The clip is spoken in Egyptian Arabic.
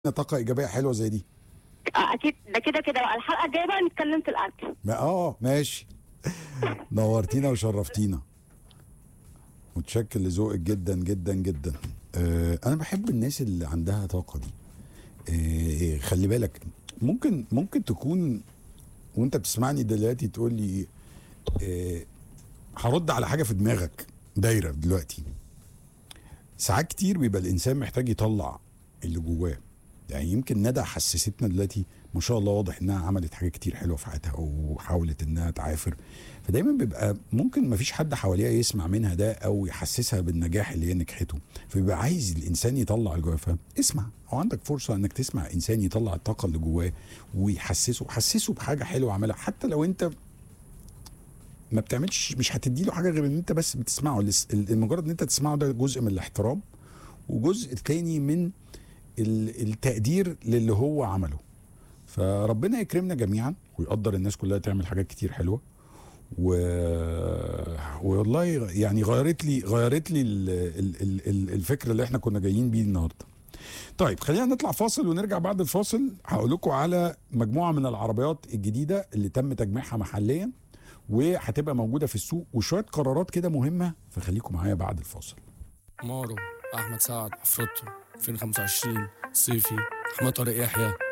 طاقه ايجابيه حلوه زي دي آه، اكيد ده كده كده بقى الحلقه الجايه بقى نتكلم في الاكل ما اه ماشي نورتينا وشرفتينا متشكر لذوقك جدا جدا جدا آه انا بحب الناس اللي عندها طاقه دي آه خلي بالك ممكن ممكن تكون وانت بتسمعني دلوقتي تقول لي آه هرد على حاجه في دماغك دايره دلوقتي ساعات كتير بيبقى الانسان محتاج يطلع اللي جواه يعني يمكن ندى حسستنا دلوقتي ما شاء الله واضح انها عملت حاجات كتير حلوه في حياتها وحاولت انها تعافر فدايما بيبقى ممكن ما فيش حد حواليها يسمع منها ده او يحسسها بالنجاح اللي هي نجحته فبيبقى عايز الانسان يطلع اللي جواه فاسمع او عندك فرصه انك تسمع انسان يطلع الطاقه اللي جواه ويحسسه حسسه بحاجه حلوه عملها حتى لو انت ما بتعملش مش هتدي له حاجه غير ان انت بس بتسمعه لس- ال- مجرد ان انت تسمعه ده جزء من الاحترام وجزء تاني من ال- التقدير للي هو عمله فربنا يكرمنا جميعا ويقدر الناس كلها تعمل حاجات كتير حلوه و... والله يعني غيرت لي غيرت لي ال... ال... ال... ال- الفكر اللي احنا كنا جايين بيه النهارده طيب خلينا نطلع فاصل ونرجع بعد الفاصل هقول لكم على مجموعه من العربيات الجديده اللي تم تجميعها محليا وهتبقى موجوده في السوق وشويه قرارات كده مهمه فخليكم معايا بعد الفاصل مارو احمد سعد عفروتو 2025 صيفي احمد طارق يحيى